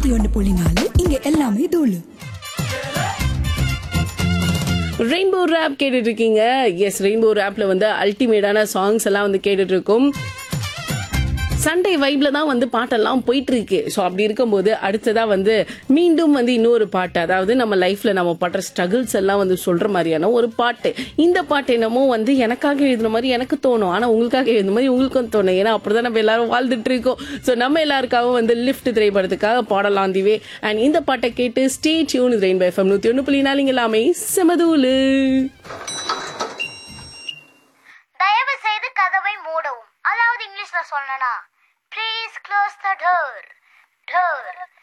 நூத்தி ஒன்னு புள்ளி நாலு இங்க எல்லாமே தூளு ரெயின்போ ரேப் கேட்டுட்டு இருக்கீங்க எஸ் ரெயின்போ ரேப்ல வந்து அல்டிமேட்டான சாங்ஸ் எல்லாம் வந்து கேட்டுட்டு இருக்கோம் சண்டே வைப்ல தான் வந்து பாட்டெல்லாம் போயிட்டு இருக்கு ஸோ அப்படி இருக்கும்போது அடுத்ததா வந்து மீண்டும் வந்து இன்னொரு பாட்டு அதாவது நம்ம லைஃப்ல நம்ம படுற ஸ்ட்ரகிள்ஸ் எல்லாம் வந்து சொல்ற மாதிரியான ஒரு பாட்டு இந்த பாட்டு என்னமோ வந்து எனக்காக எழுதுன மாதிரி எனக்கு தோணும் ஆனா உங்களுக்காக எழுதுன மாதிரி உங்களுக்கும் தோணும் ஏன்னா அப்படிதான் நம்ம எல்லாரும் வாழ்ந்துட்டு இருக்கோம் ஸோ நம்ம எல்லாருக்காகவும் வந்து லிஃப்ட் திரைப்படத்துக்காக பாடலாம் திவே அண்ட் இந்த பாட்டை கேட்டு stay tune rainbow FM நூத்தி ஒன்று புள்ளி நாலு எல்லாமே செமதூலு தயவு செய்து கதவை மூடவும் அதாவது இங்கிலீஷ்ல சொல்லணும்னா please close the door door